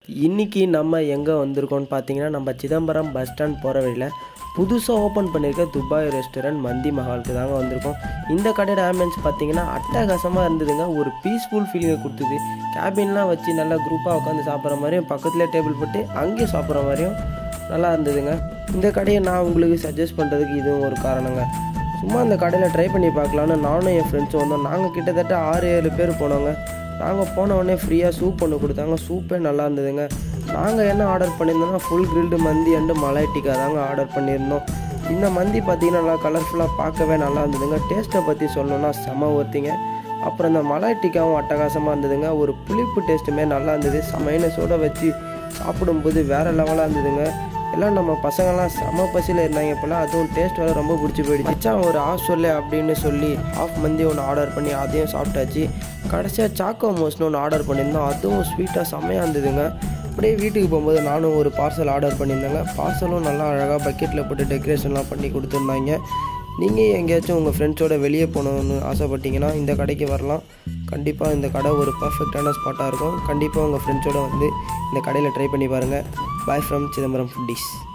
இன்றைக்கி நம்ம எங்கே வந்திருக்கோம்னு பார்த்தீங்கன்னா நம்ம சிதம்பரம் பஸ் ஸ்டாண்ட் போகிற வழியில் புதுசாக ஓப்பன் பண்ணியிருக்க துபாய் ரெஸ்டாரண்ட் மந்தி மஹாலுக்கு தாங்க வந்திருக்கோம் இந்த கடையோட ஆம்பியன்ஸ் பார்த்தீங்கன்னா அட்டகாசமாக இருந்ததுங்க ஒரு பீஸ்ஃபுல் ஃபீலிங்கை கொடுத்தது கேபின்லாம் வச்சு நல்லா குரூப்பாக உட்காந்து சாப்பிட்ற மாதிரியும் பக்கத்துலேயே டேபிள் போட்டு அங்கேயே சாப்பிட்ற மாதிரியும் நல்லா இருந்ததுங்க இந்த கடையை நான் உங்களுக்கு சஜஸ்ட் பண்ணுறதுக்கு இதுவும் ஒரு காரணங்க சும்மா அந்த கடையில் ட்ரை பண்ணி பார்க்கலான்னு நானும் என் ஃப்ரெண்ட்ஸும் வந்தோம் நாங்கள் கிட்டத்தட்ட ஆறு ஏழு பேர் போனோங்க நாங்கள் போன உடனே ஃப்ரீயாக சூப் ஒன்று கொடுத்தாங்க சூப்பே நல்லா இருந்ததுங்க நாங்கள் என்ன ஆர்டர் பண்ணியிருந்தோம்னா full grilled mandi and malai tikka தாங்க ஆர்டர் பண்ணியிருந்தோம் இந்த மந்தி பார்த்தீங்கன்னா நல்லா கலர்ஃபுல்லாக பார்க்கவே நல்லா இருந்ததுங்க டேஸ்ட்டை பற்றி சொல்லணும்னா செம ஒருத்திங்க அப்புறம் இந்த மலாய் டிக்காவும் அட்டகாசமாக இருந்ததுங்க ஒரு புளிப்பு டேஸ்ட்டுமே நல்லா இருந்தது சமையனஸோட வச்சு சாப்பிடும்போது வேறு லெவலாக இருந்ததுங்க எல்லாம் நம்ம பசங்கள்லாம் செம பசியில் இருந்தாங்க போல் அதுவும் டேஸ்ட் வேறு ரொம்ப பிடிச்சி போயிடுச்சு மச்சான் ஒரு ஆஃப் சொல்லு அப்படின்னு சொல்லி ஆஃப் மந்தி ஒன்று ஆர்டர் பண்ணி அதையும் சாப்பிட்டாச்சு கடைசியாக சாக்கோ மோஸ்னு ஒன்று ஆர்டர் பண்ணியிருந்தோம் அதுவும் ஸ்வீட்டாக செம்மையாக இருந்ததுங்க அப்படியே வீட்டுக்கு போகும்போது நானும் ஒரு பார்சல் ஆர்டர் பண்ணியிருந்தேங்க பார்சலும் நல்லா அழகாக பக்கெட்டில் போட்டு டெக்கரேஷன்லாம் பண்ணி கொடுத்துருந்தாங்க நீங்கள் எங்கேயாச்சும் உங்கள் ஃப்ரெண்ட்ஸோட வெளியே போகணுன்னு ஆசைப்பட்டீங்கன்னா இந்த கடைக்கு வரலாம் கண்டிப்பாக இந்த கடை ஒரு பர்ஃபெக்டான ஸ்பாட்டாக இருக்கும் கண்டிப்பாக உங்கள் ஃப்ரெண்ட்ஸோட வந்து இந்த கடையில் ட்ரை பண்ணி பாருங்கள் பாய் ஃப்ரம் சிதம்பரம் ஃபுட்டீஸ்